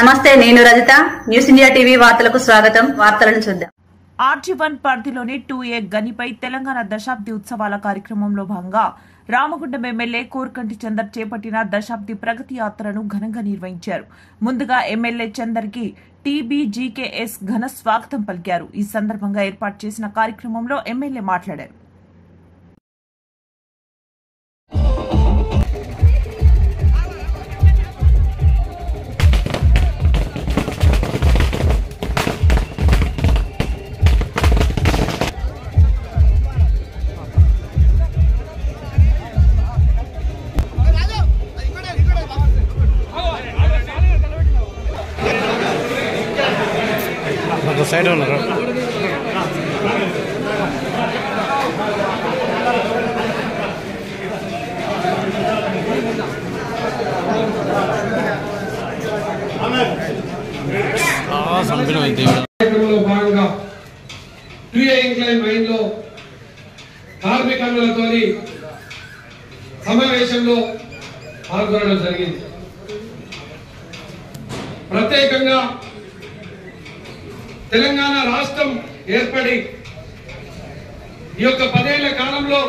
నమస్తే నేను Rajitha news India TV వార్తలకు స్వాగతం వార్తలను చూద్దాం ఆర్జీ వన్ పరిధిలోని టూ ఏ గనిపై తెలంగాణ దశాబ్ది ఉత్సవాల కార్యక్రమంలో భాగంగా రామగుండం ఎమ్మెల్యే కోర్కంటి చందర్ చేపట్టిన దశాబ్ది ప్రగతి యాత్రను ఘనంగా నిర్వహించారు ముందుగా ఎమ్మెల్యే చందర్ కి టీబీజీకేఎస్ ఘన స్వాగతం పలికారు ఈ సందర్భంగా ఏర్పాటు చేసిన కార్యక్రమంలో ఎమ్మెల్యే మాట్లాడారు ఒక సైడ్ ఉన్నారు సంపినమైంది కార్యక్రమంలో భాగంగా టూఏ ఇంక్లైన్ మైన్ లో కార్మికులతో సమావేశంలో పాల్గొనడం జరిగింది ప్రత్యేకంగా తెలంగాణ రాష్ట్రం ఏర్పడి ఈ యొక్క పదేళ్ల కాలంలో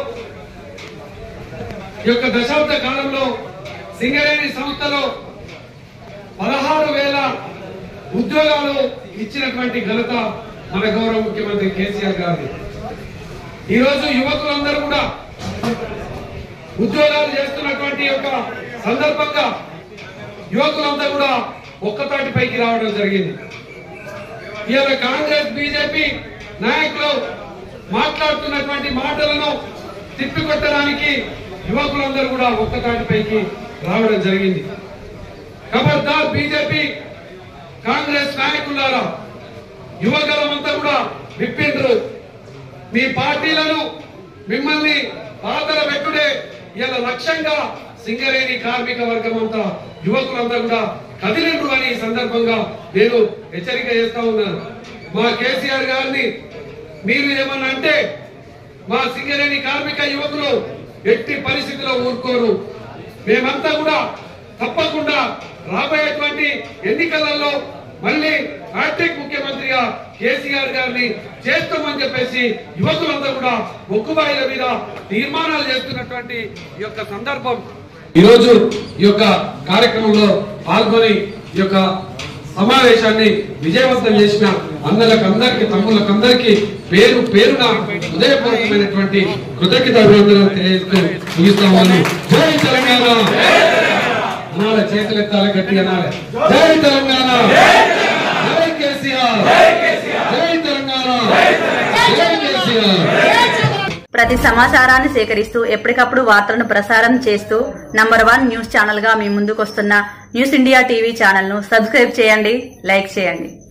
ఈ యొక్క దశాబ్ద కాలంలో సింగరేణి సంస్థలో పదహారు వేల ఉద్యోగాలు ఇచ్చినటువంటి ఘనత మన గౌరవ ముఖ్యమంత్రి కేసీఆర్ గారిది ఈ రోజు యువకులందరూ కూడా ఉద్యోగాలు చేస్తున్నటువంటి యొక్క సందర్భంగా యువకులందరూ కూడా ఒక్కతాటిపైకి రావడం జరిగింది ఇవాళ కాంగ్రెస్ బీజేపీ నాయకులు మాట్లాడుతున్నటువంటి మాటలను తిప్పికొట్టడానికి యువకులందరూ కూడా ఒక్కతాటిపైకి రావడం జరిగింది ఖబర్దార్ బీజేపీ కాంగ్రెస్ నాయకులారా యువగలమంతా కూడా విప్పిండ్రు మీ పార్టీలను మిమ్మల్ని పాతర పెట్టుడే ఇలా లక్ష్యంగా సింగరేణి కార్మిక వర్గం అంతా యువకులంతా కూడా కదిలిండ్రు అని ఈ సందర్భంగా నేను హెచ్చరిక చేస్తా ఉన్నాను మా కేసీఆర్ గారిని మీరు ఏమన్నా అంటే మా సింగరేణి కార్మిక యువకులు ఎట్టి పరిస్థితిలో ఊరుకోరు మేమంతా కూడా తప్పకుండా రాబోయేటువంటి ఎన్నికలలో మళ్ళీ హ్యాట్రిక్ ముఖ్యమంత్రిగా కేసీఆర్ గారిని చేస్తామని చెప్పేసి యువకులందరూ కూడా మొక్కుబాయిల మీద తీర్మానాలు చేస్తున్నటువంటి ఈ యొక్క సందర్భం ఈ రోజు ఈ యొక్క కార్యక్రమంలో పాల్గొని ఈ యొక్క సమావేశాన్ని విజయవంతం చేసిన అన్నలకు అందరికి తమ్ముళ్ళకు అందరికి పేరు పేరున హృదయపూర్వకమైనటువంటి కృతజ్ఞత అభినందనలు తెలియజేస్తూ ముగిస్తామని జై తెలంగాణ అనాలి చేతులు ఎత్తాలి గట్టిగా అనాలి జై తెలంగాణ జై కేసీఆర్ జై తెలంగాణ జై కేసీఆర్ ప్రతి సమాచారాన్ని సేకరిస్తూ ఎప్పటికప్పుడు వార్తలను ప్రసారం చేస్తూ నంబర్ వన్ న్యూస్ ఛానల్ గా మీ ముందుకొస్తున్న న్యూస్ ఇండియా టీవీ ఛానల్ ను సబ్స్క్రైబ్ చేయండి లైక్ చేయండి